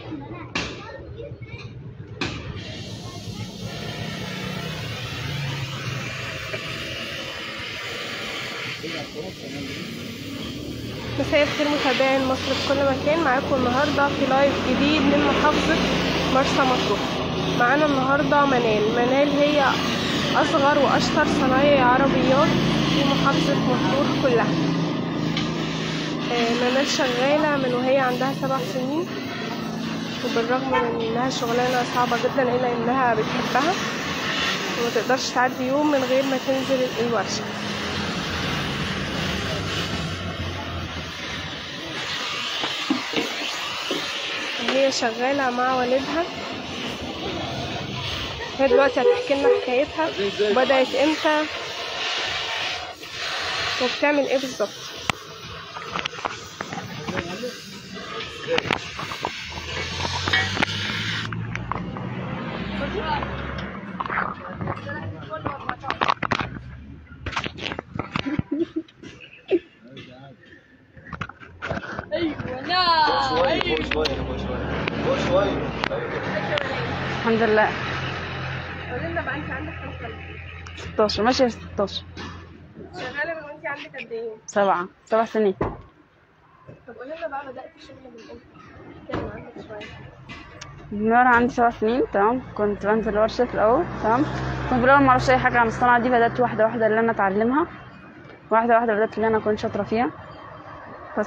مساء الخير متابعين مصر في كل مكان معاكم النهاردة في لايف جديد من محافظة مرسى مطروح معانا النهاردة منال منال هي أصغر وأشهر صنايعي عربيات في محافظة مطروح كلها آه، منال شغالة من وهي عندها سبع سنين وبالرغم من إنها شغلانة صعبة جدا إلا إنها بتحبها ومتقدرش تعدي يوم من غير ما تنزل الورشة هي شغالة مع والدها هي دلوقتي هتحكي لنا حكايتها وبدأت امتى وبتعمل ايه بالظبط شوية فوق شوية فوق شوية فوق شوية الحمد لله قولي لنا بقى انت عندك كام سنة 16 ماشية في 16 شغالة من وانت عندك قد ايه سبعة سبع سنين طب قولي لنا بقى بدأت الشغل من امتى اتكلم عنك شوية من وانا عندي سبع سنين تمام كنت بنزل ورشة في الأول تمام كنت في الأول معرفش أي حاجة عن الصناعة دي بدأت واحدة واحدة اللي أنا أتعلمها واحدة واحدة بدأت اللي أنا أكون شاطرة فيها بس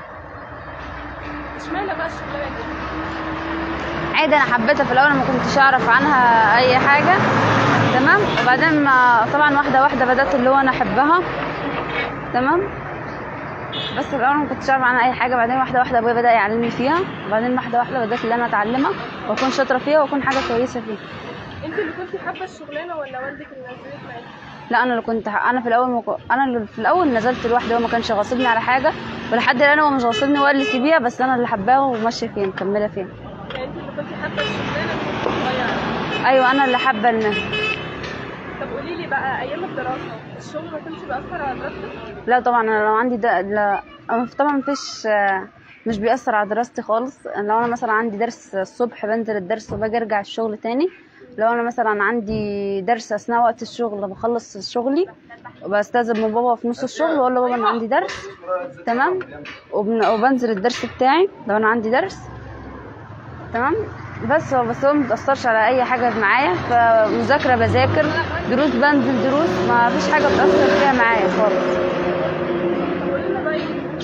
اشمعنى بقى الشغلانة دي عادي أنا حبيتها في الأول ما كنتش أعرف عنها أي حاجة تمام وبعدين ما طبعا واحدة واحدة بدأت اللي هو أنا أحبها تمام بس في الأول ما كنتش أعرف عنها أي حاجة بعدين واحدة واحدة أبويا بدأ يعلمني فيها وبعدين واحدة واحدة بدأت اللي أنا أتعلمها وأكون شاطرة فيها وأكون حاجة كويسة فيها انت اللي كنتي حابة الشغلانة ولا والدك اللي نزلك معاكي لا انا اللي كنت انا في الاول مك... انا اللي في الاول نزلت لوحدي هو ما كانش غاصبني على حاجه ولحد الان هو مش غاصبني وقال لي سيبيها بس انا اللي حباها وماشيه فيها مكمله فيها يعني انت اللي كنتي حابة الشغلانة من وانت صغيرة ايوه انا اللي حابه المهنه طب قولي لي بقى ايام الدراسة الشغل ما كانش بيأثر على دراستك لا طبعا انا لو عندي ده لا أنا طبعا مفيش آه، مش بيأثر على دراستي خالص لو انا مثلا عندي درس الصبح بنزل الدرس وباجي ارجع الشغل تاني لو انا مثلا عندي درس اثناء وقت الشغل بخلص شغلي وبستاذن من بابا في نص الشغل واقول له بابا انا عندي درس تمام وبن... وبنزل الدرس بتاعي لو انا عندي درس تمام بس هو بس هو متأثرش على اي حاجه معايا فمذاكره بذاكر دروس بنزل دروس ما فيش حاجه بتأثر فيها معايا خالص قولي لنا بقى يعني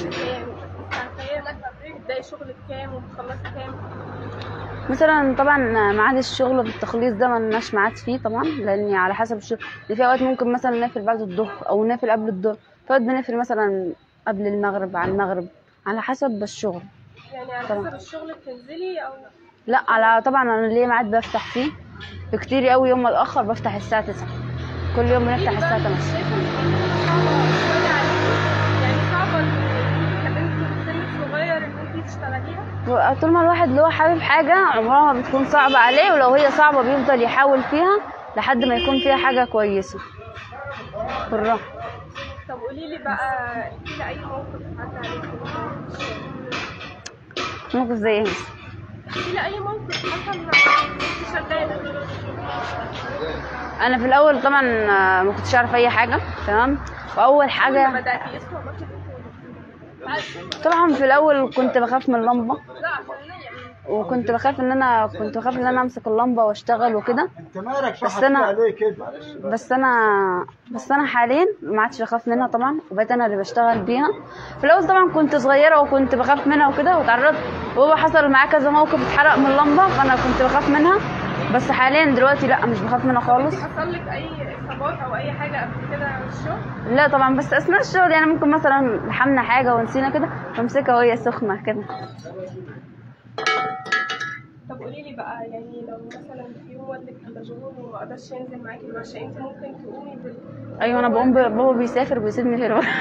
كام بتبداي شغلك كام وبتخلصي كام مثلا طبعا ميعاد الشغل بالتخليص ده ملناش ميعاد فيه طبعا لان على حسب الشغل يعني في اوقات ممكن مثلا نقفل بعد الظهر او نقفل قبل الظهر في اوقات بنقفل مثلا قبل المغرب على المغرب على حسب الشغل يعني على طبعا. حسب الشغل بتنزلي او لا على طبعا انا ليا ميعاد بفتح فيه بكتير قوي يوم ما اتاخر بفتح الساعه 9 كل يوم بنفتح الساعه 8 شايفه ان هي صعبه شويه عليكي يعني صعبه ان انت في سن صغير ان انت تشتغليها طول ما الواحد اللي هو حابب حاجه عمرها ما بتكون صعبه عليه ولو هي صعبه بيفضل يحاول فيها لحد ما يكون فيها حاجه كويسه بالراحه طب قولي لي بقى احكي لي اي موقف عدى عليكي في الشغل. موقف زي ايه مثلا احكي لي اي موقف حصل معاكي وانت شغاله انا في الاول طبعا آه، ما كنتش اعرف اي حاجه تمام واول لما حاجه بداتي اسمه ماكي طبعا في الاول كنت بخاف من اللمبه لا عشان يعني وكنت بخاف ان انا كنت بخاف ان انا امسك اللمبه واشتغل وكده انت مالك بس انا عليه كده بس انا بس انا حاليا ما عادش بخاف منها طبعا وبقيت انا اللي بشتغل بيها في الاول طبعا كنت صغيره وكنت بخاف منها وكده وتعرضت وهو حصل معاه كذا موقف اتحرق من اللمبه فانا كنت بخاف منها بس حاليا دلوقتي لا مش بخاف منها خالص حصل لك اي اصابات او اي حاجه قبل كده في الشغل لا طبعا بس اثناء الشغل يعني ممكن مثلا لحمنا حاجه ونسينا كده فامسكها وهي سخنه كده طب قولي لي بقى يعني لو مثلا في يوم والدك مشغول وما قدرش ينزل معاكي الورشه انت ممكن تقومي بال ايوه انا بقوم ب- بابا بيسافر وبيسيبني في الورشه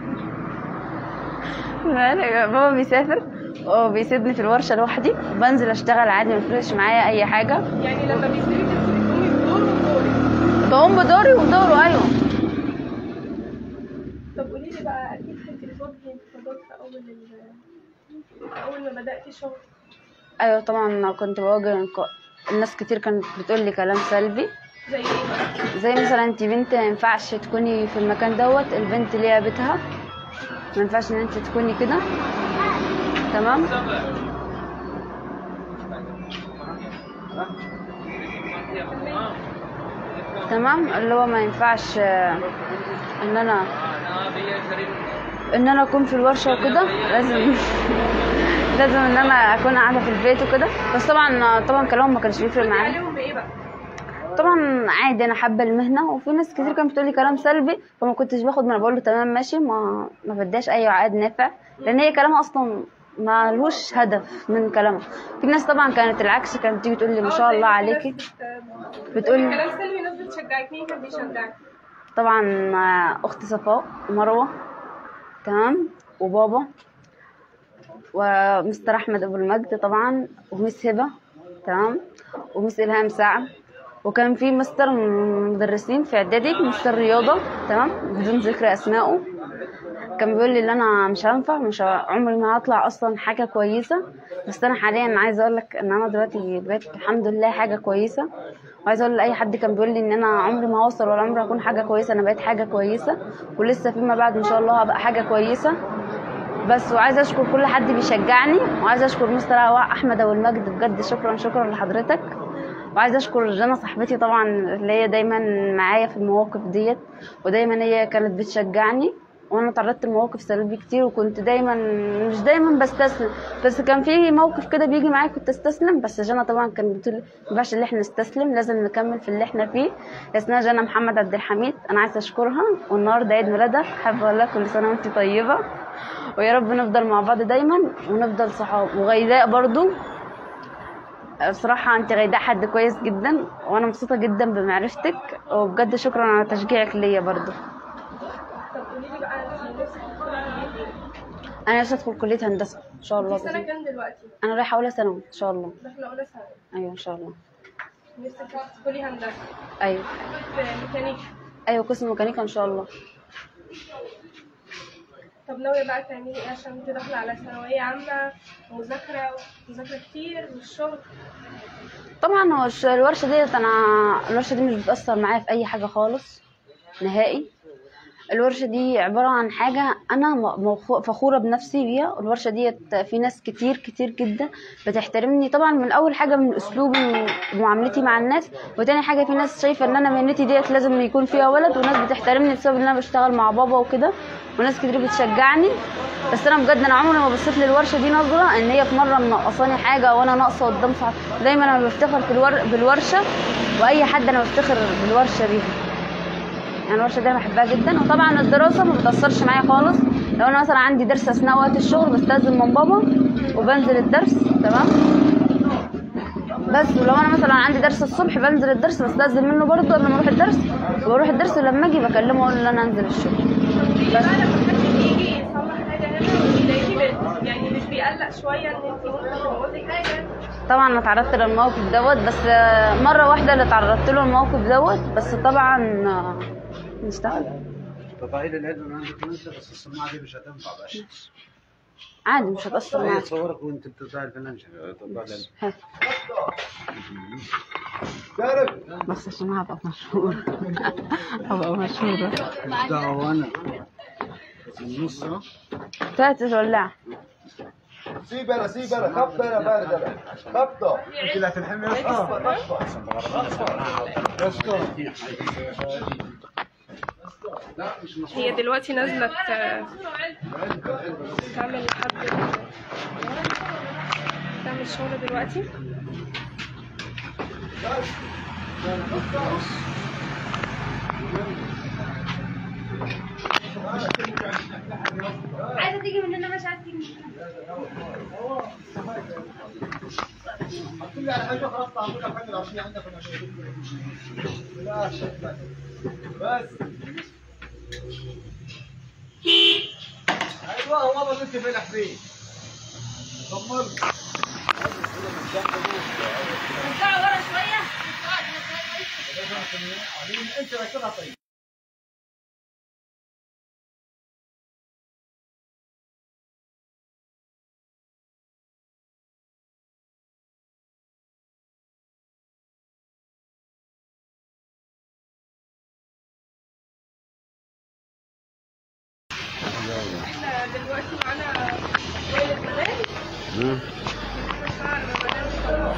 بابا بيسافر وبيسيبني في الورشه لوحدي وبنزل اشتغل عادي ما يفرقش معايا اي حاجه يعني لما بيسيبك انت بتقومي بدور ودورك بقوم بدوري وبدوره ايوه طب قولي لي بقى اكيد كنت بتواجهي انتقادات في اول ال- اول ما بداتي شغل ايوه طبعا كنت بواجه ك- الناس كتير كانت بتقول لي كلام سلبي زي ايه بقى زي مثلا انت بنت ما ينفعش تكوني في المكان دوت البنت ليها بيتها ما ينفعش ان انت تكوني كده تمام تمام اللي هو ما ينفعش آه، ان انا ان انا اكون في الورشه وكده لازم لازم ان انا اكون قاعده في البيت وكده بس طبعا طبعا كلامهم ما كانش بيفرق معايا عليهم بايه بقى طبعا عادي انا حابه المهنه وفي ناس كتير كانت بتقولي كلام سلبي فما كنتش باخد ما انا بقول له تمام ماشي ما ما بديش اي عائد نافع لان هي كلامها اصلا ما لهوش هدف من كلامها في ناس طبعا كانت العكس كانت تيجي تقول لي ما شاء الله عليكي بتقول كلام سلبي ناس بتشجعك مين كان بيشجعك طبعا آه، اختي صفاء ومروه تمام وبابا ومستر احمد ابو المجد طبعا ومس هبه تمام ومس الهام سعد وكان في مستر من المدرسين في اعدادي مستر رياضه تمام بدون ذكر اسمائه كان بيقول لي ان انا مش هنفع مش ه- عمري ما هطلع اصلا حاجه كويسه بس انا حاليا عايزه اقول لك ان انا دلوقتي بقيت الحمد لله حاجه كويسه وعايزه اقول لاي حد كان بيقول لي ان انا عمري ما هوصل ولا عمري هكون حاجه كويسه انا بقيت حاجه كويسه ولسه فيما بعد ان شاء الله هبقى حاجه كويسه بس وعايزه اشكر كل حد بيشجعني وعايزه اشكر مستر احمد ابو المجد بجد شكرا شكرا لحضرتك وعايزه اشكر جنى صاحبتي طبعا اللي هي دايما معايا في المواقف ديت ودايما هي كانت بتشجعني وانا تعرضت لمواقف سلبي كتير وكنت دايما مش دايما بستسلم بس كان في موقف كده بيجي معايا كنت استسلم بس جنى طبعا كانت بتقول ما ينفعش ان احنا نستسلم لازم نكمل في اللي احنا فيه اسمها جنى محمد عبد الحميد انا عايزه اشكرها والنهارده عيد ميلادها حابه اقول لها كل سنه وانت طيبه ويا رب نفضل مع بعض دايما ونفضل صحاب وغيداء برضو بصراحة انت غيداء حد كويس جدا وانا مبسوطة جدا بمعرفتك وبجد شكرا على تشجيعك ليا برضو طب قولي لي بقى انت نفسك تدخلي كلية ايه؟ انا نفسي ادخل كلية هندسة ان شاء الله في سنة بإذن- كام دلوقتي؟ انا رايحة اولى ثانوي ان شاء الله داخلة أولى ثانوي ايوه ان شاء الله نفسك تدخلي هندسة ايوه في ميكانيكا ايوه قسم ميكانيكا ان شاء الله طب ناوية بقى تعملي ايه عشان انت داخلة على ثانوية عامة ومذاكرة ومذاكرة كتير والشغل طبعا هو الش- الورشة ديت انا الورشة دي مش بتأثر معايا في اي حاجة خالص نهائي الورشة دي عبارة عن حاجة أنا م- موخو- فخورة بنفسي بيها الورشة ديت في ناس كتير كتير جدا بتحترمني طبعا من أول حاجة من أسلوبي ومعاملتي مع الناس وتاني حاجة في ناس شايفة إن أنا مهنتي ديت لازم يكون فيها ولد وناس بتحترمني بسبب إن أنا بشتغل مع بابا وكده وناس كتير بتشجعني بس أنا بجد أنا عمري ما بصيت للورشة دي نظرة إن هي في مرة منقصاني حاجة وأنا ناقصة قدام صحابي دايما أنا بفتخر في الور... بالورشة وأي حد أنا بفتخر بالورشة بيها يعني الورشه دي انا بحبها جدا وطبعا الدراسه ما بتاثرش معايا خالص لو انا مثلا عندي درس اثناء وقت الشغل بستاذن من بابا وبنزل الدرس تمام بس ولو انا مثلا عندي درس الصبح بنزل الدرس بستاذن منه برضه قبل ما اروح الدرس وبروح الدرس ولما اجي بكلمه اقول له انا انزل الشغل بس بقى لما حد يجي يصلح حاجة هنا ويلاقيكي بنت يعني مش بيقلق شوية ان انت ممكن تبوظي حاجة طبعا انا تعرضت للموقف دوت بس آه، مره واحده اللي تعرضت له الموقف دوت بس طبعا آه، نشتغل تفاعيل العلم اللي عندك انت بس السماعه دي مش هتنفع بقى عادي مش هتاثر هي معايا تصورك وانت بتطلع الفنانشة تطلع العلم ها. بس عشان هبقى مشهورة هبقى مشهورة ده وانا في النص ها بتاعت الولاعة سيب انا سيب انا خبط انا بارد انا خبطه انت اللي هتلحم يا اسطى يا اسطى لا مش مصور هي دلوقتي نازلة ت- تعمل حد تعمل شغل دلوقتي عايزة تيجي مننا مش عايزة تيجي بس ايوه هو ما كنت فين حبيبي كمل رجعوا ورا شوية انت ركبها طيب دلوقتي معانا وائل المنال مم. شعر منال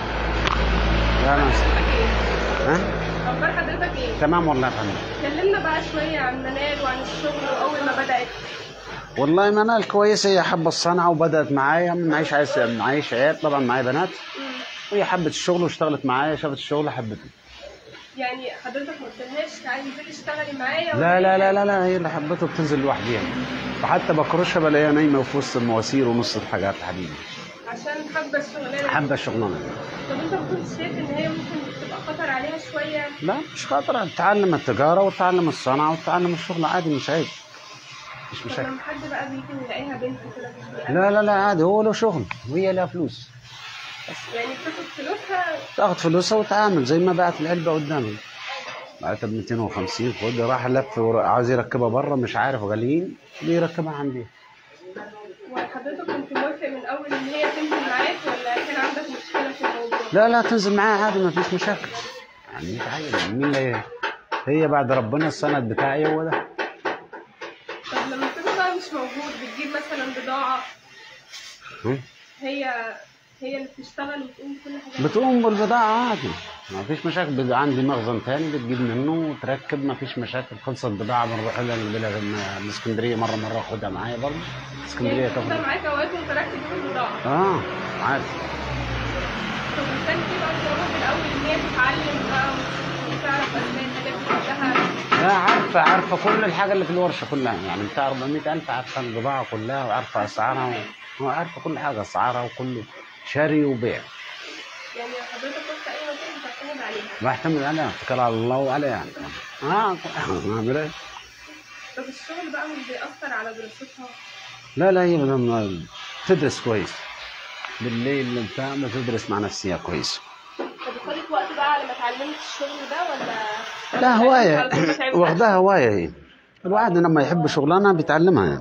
لا انا ها اخبار حضرتك ايه؟ تمام والله يا فندم كلمنا بقى شويه عن منال وعن الشغل واول ما بدات والله منال كويسه هي حابه الصنعه وبدات معايا من معيش عايز معيش عيال طبعا معايا بنات وهي حبت الشغل واشتغلت معايا شافت الشغل حبته يعني حضرتك ما قلتلهاش تعالي انزلي اشتغلي معايا لا لا لا لا لا هي اللي حبته بتنزل لوحديها وحتى بكرشها بلاقيها نايمه في وسط المواسير ونص الحاجات يا حبيبي عشان حابه الشغلانه حابه الشغلانه دي. طب انت ما كنتش شايف ان هي ممكن تبقى خطر عليها شويه لا مش خاطر تتعلم التجاره وتتعلم الصنعه وتتعلم الشغل عادي مش عيب مش طب مشاكل لما حد بقى بيجي يلاقيها بنت كده في البيئة، لا لا لا عادي هو له شغل وهي لها فلوس يعني بتاخد فلوسها تاخد فلوسها وتعامل زي ما باعت العلبه قدامي بعتها ب 250 خد راح لف ور- عاوز يركبها بره مش عارف غاليين بيركبها عندي وحضرتك كنت موافق من اول ان هي تنزل معاك ولا كان عندك مشكله في الموضوع؟ لا لا تنزل معايا عادي ما فيش مشاكل يعني انت عايز مين اللي هي بعد ربنا السند بتاعي هو ده طب لما تبقى بقى مش موجود بتجيب مثلا بضاعه هم؟ هي هي اللي بتشتغل وتقوم بكل حاجه بتقوم بالبضاعة عادي ما فيش مشاكل بد- عندي مخزن تاني بتجيب منه وتركب ما فيش مشاكل خلصت بضاعة بنروح لها البلد الاسكندرية مرة مرة اخدها معايا برضه اسكندرية يعني تاخد بتفضل معاك اوقات وانت راكب في البضاعه اه عادي طب وكان في بقى صعوبة في الاول ان هي تتعلم بقى وتعرف اسماء الحاجات اللي كلها لا عارفة عارفة كل الحاجة اللي في الورشة كلها يعني بتاع 400000 عارفة البضاعة كلها وعارفة أسعارها و- وعارفة كل حاجة أسعارها وكله شاري وبيع يعني حضرتك رحت اي مكان بتعتمد عليها بعتمد عليها اتكل على الله وعليها يعني اه اعمل ايه طب الشغل بقى مش بيأثر على دراستها لا لا هي بدل تدرس كويس بالليل بتاع بتدرس مع نفسها كويس طب خدت وقت بقى على ما اتعلمت الشغل ده ولا لا هواية على طول بتعمل واخدها هواية هي الواحد لما يحب شغلانة بيتعلمها يعني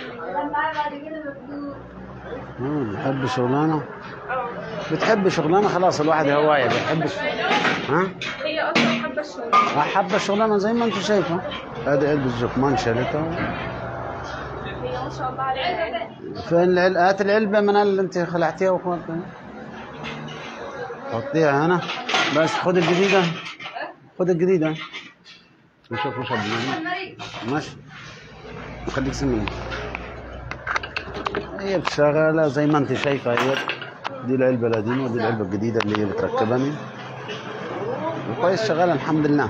مم، بيحب شغلانة اه بتحب شغلانة خلاص الواحد هواية بيحب ش- ها هي اصلا حابه الشغل حابة الشغلانة زي ما انت شايفة ادي علبة الزكمان شالتها هي ما شاء الله عليها فين العلبة هات العلبة من اللي انت خلعتيها واخواتها حطيها هنا بس خد الجديدة خد الجديدة نشوف وش هبني. ماشي خليك سمين هي بتشتغل زي ما انت شايفة هي دي العلبة القديمة ودي العلبة الجديدة اللي هي بتركبني وكويس شغالة الحمد لله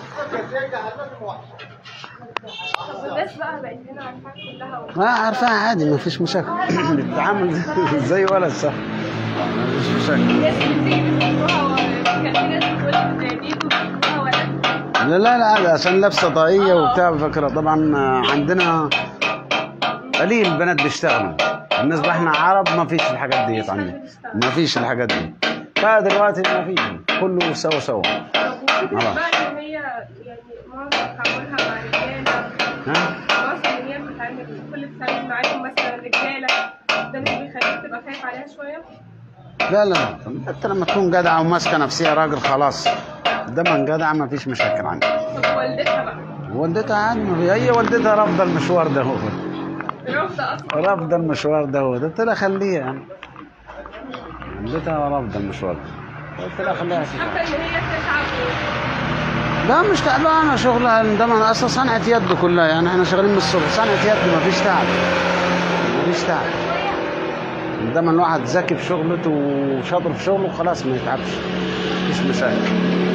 طب الناس بقى بقت هنا عارفاها كلها و... ما عارفاها عادي ما فيش مشاكل بتتعامل زي ولد صح ما فيش مشاكل الناس بتيجي بيفكروها و- كان في ناس بتقول بيجوا بيفكروها ولد لا لا لا هذا عشان لابسه طاقيه وبتاع فكره طبعا عندنا قليل البنات بيشتغلوا بالنسبه احنا عرب ما فيش الحاجات ديت عندنا ما فيش الحاجات دي فدلوقتي ما فيش كله سوا سوا طب وفكرة آه. بقى ان هي يعني معظم تعاملها مع رجاله ها معظم ان هي بتتعامل كل بتتعامل معاهم مثلا رجاله ده مش بيخليك تبقى خايف عليها شويه لا لا انت لما تكون جدعه وماسكه نفسها راجل خلاص ده من جدع ما فيش مشاكل عندي طب والدتها بقى والدتها عادي ما في- هي والدتها رافضه المشوار ده هو رافضه اصلا رافضه المشوار ده هو قلت لها خليها يعني والدتها رافضه المشوار ده قلت لها خليها تشتغل. حتى ان هي تتعب و- لا مش تعبانه شغلها ده من اصلا صنعه يد كلها يعني احنا شغالين من الصبح صنعه يد ما فيش تعب ما فيش تعب ده من الواحد ذكي في شغلته وشاطر في شغله خلاص ما يتعبش مفيش مشاكل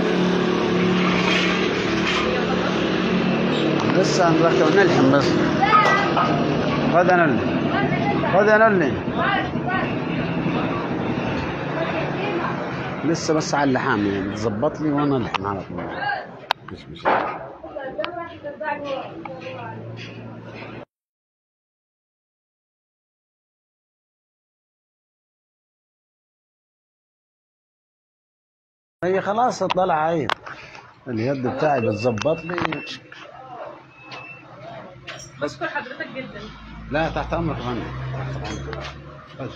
لسه هنركب نلحم بس خد انا اللي خد انا اللي لسه بس على اللحام يعني تظبط لي وانا الحم على طول مش مشاكل هي خلاص طلع عيب اليد بتاعي بتظبط لي بشكر حضرتك جدا لا تحت امرك يا فندم تحت امرك بس.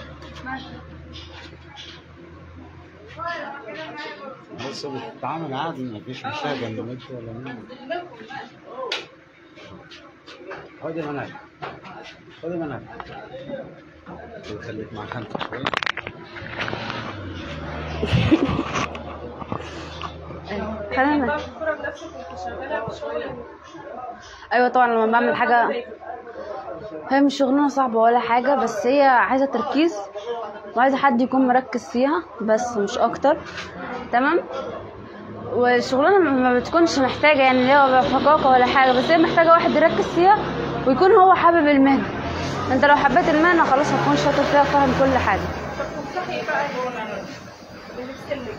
بس بتتعامل عادي ما فيش مشاكل ما فيش ولا مين خد يا منال خدي منها خليك مع خالتك شويه خلينا بقى الكوره بنفسك كنت شغاله بشويه ايوه طبعا لما بعمل حاجه هي مش شغلانه صعبه ولا حاجه بس هي عايزه تركيز وعايزه حد يكون مركز فيها بس مش اكتر تمام والشغلانه ما بتكونش محتاجه يعني اللي هو فقاقه ولا حاجه بس هي محتاجه واحد يركز فيها ويكون هو حابب المهنه انت لو حبيت المهنه خلاص هتكون شاطر فيها وفاهم كل حاجه طب تنصحي ايه بقى اللي في سنك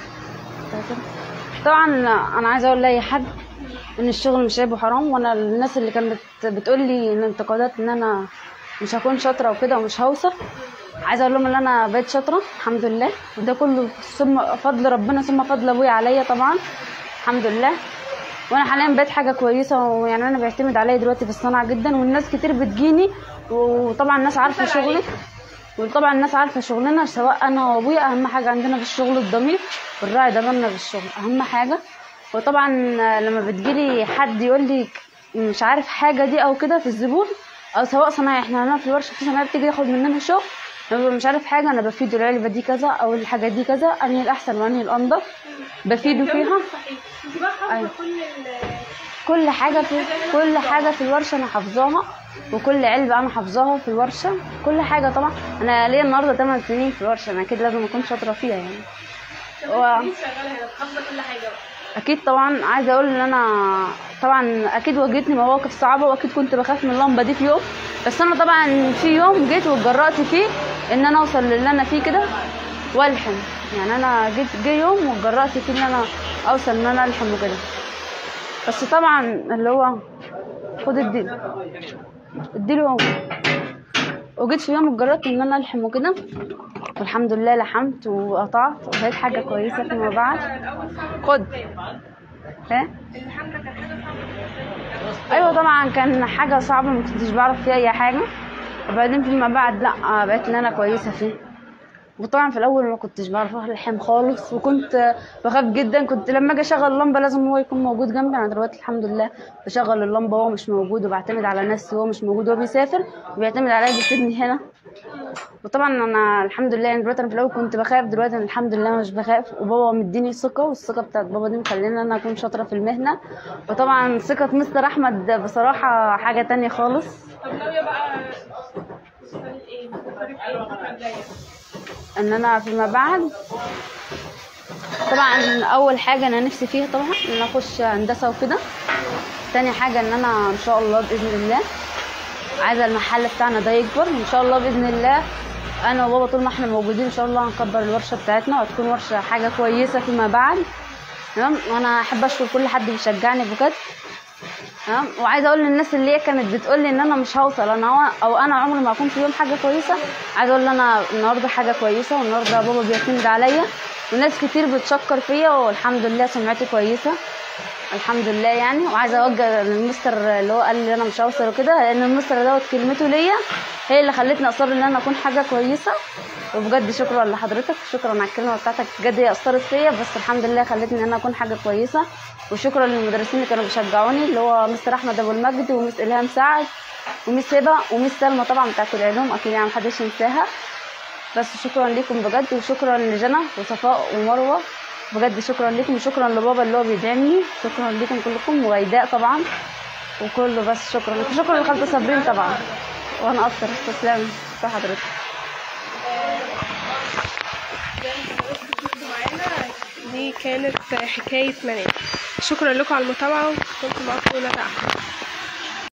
طبعا انا عايزه اقول لاي حد ان الشغل مش عيب وحرام وانا الناس اللي كانت بت- بتقول لي ان انتقادات ان انا مش هكون شاطره وكده ومش هوصل عايزه اقول لهم ان انا بقيت شاطره الحمد لله وده كله ثم فضل ربنا ثم فضل ابويا عليا طبعا الحمد لله وانا حاليا بقيت حاجه كويسه ويعني انا بيعتمد عليا دلوقتي في الصنعه جدا والناس كتير بتجيني وطبعا الناس عارفه شغلي وطبعا الناس عارفه شغلنا سواء انا وابويا اهم حاجه عندنا في الشغل الضمير والراعي ضميرنا في الشغل اهم حاجه وطبعا لما بتجيلي حد يقول لي مش عارف حاجه دي او كده في الزبون او سواء صنايعي احنا هنا في الورشه في صنايعي بتيجي ياخد مننا شغل لما ببقى مش عارف حاجه انا بفيده العلبه دي كذا او الحاجه دي كذا انهي الاحسن وانهي الانضف بفيده فيها صحيح انت بقى حافظه أيوة. كل ال كل حاجة في كل حاجة في الورشة أنا حافظاها وكل علبة أنا حافظاها في الورشة كل حاجة طبعا أنا ليا النهاردة 8 سنين في الورشة أنا أكيد لازم أكون شاطرة فيها يعني و... انت شغاله هنا حافظه كل حاجه بقى أكيد طبعا عايزة أقول إن أنا طبعا أكيد واجهتني مواقف صعبة وأكيد كنت بخاف من اللمبة دي في يوم بس أنا طبعا في يوم جيت واتجرأت فيه إن أنا أوصل للي أنا فيه كده والحم يعني أنا جيت جه يوم واتجرأت فيه إن أنا أوصل إن أنا ألحم وكده بس طبعا اللي هو خد اديله اديله هو وجيت في يوم اتجرأت ان انا الحم وكده والحمد لله لحمت وقطعت وبقيت حاجه كويسه فيما بعد خد ها الحمله كانت حاجه صعبه ايوه طبعا كان حاجه صعبه ما كنتش بعرف فيها اي حاجه وبعدين فيما بعد لا بقيت ان انا كويسه فيه وطبعا في الاول ما كنتش بعرف الحم خالص وكنت بخاف جدا كنت لما اجي اشغل اللمبه لازم هو يكون موجود جنبي انا دلوقتي الحمد لله بشغل اللمبه وهو مش موجود وبعتمد على ناس وهو مش موجود وهو بيسافر وبيعتمد عليا بيسيبني هنا وطبعا انا الحمد لله يعني دلوقتي انا في الاول كنت بخاف دلوقتي أنا الحمد لله مش بخاف وبابا مديني ثقه والثقه بتاعت بابا دي مخليني انا اكون شاطره في المهنه وطبعا ثقه مستر احمد بصراحه حاجه تانية خالص طب ناويه بقى تشتغلي ايه مستقرة في ايه الفتره الجايه ان انا فيما بعد طبعا اول حاجه انا نفسي فيها طبعا ان أنا اخش هندسه وكده تاني حاجه ان انا ان شاء الله باذن الله عايزه المحل بتاعنا ده يكبر ان شاء الله باذن الله انا وبابا طول ما احنا موجودين ان شاء الله هنكبر الورشه بتاعتنا وهتكون ورشه حاجه كويسه فيما بعد تمام وانا احب اشكر كل حد بيشجعني بجد تمام وعايزه اقول للناس اللي هي كانت بتقول لي ان انا مش هوصل انا هو- او انا عمري ما اكون في يوم حاجه كويسه عايزه اقول ان انا النهارده حاجه كويسه والنهارده بابا بيعتمد عليا وناس كتير بتشكر فيا والحمد لله سمعتي كويسه الحمد لله يعني وعايزه اوجه للمستر اللي هو قال لي انا مش هوصل وكده لان المستر دوت كلمته ليا هي اللي خلتني اصر ان انا اكون حاجه كويسه وبجد شكرا لحضرتك شكرا على الكلمه بتاعتك بجد هي اثرت فيا بس الحمد لله خلتني ان انا اكون حاجه كويسه وشكرا للمدرسين اللي كانوا بيشجعوني اللي هو مستر احمد ابو المجد ومس الهام سعد ومس هبه ومس سلمى طبعا بتاعت العلوم اكيد يعني محدش ينساها بس شكرا لكم بجد وشكرا لجنى وصفاء ومروه بجد شكرا لكم وشكرا لبابا اللي هو بيدعمني شكرا لكم كلكم وغيداء طبعا وكله بس شكرا شكرا لخالته صابرين طبعا وانا اكتر تسلم في حضرتك دي كانت حكاية منال شكرا لكم على المتابعة وكنت معاكم ندى أحمد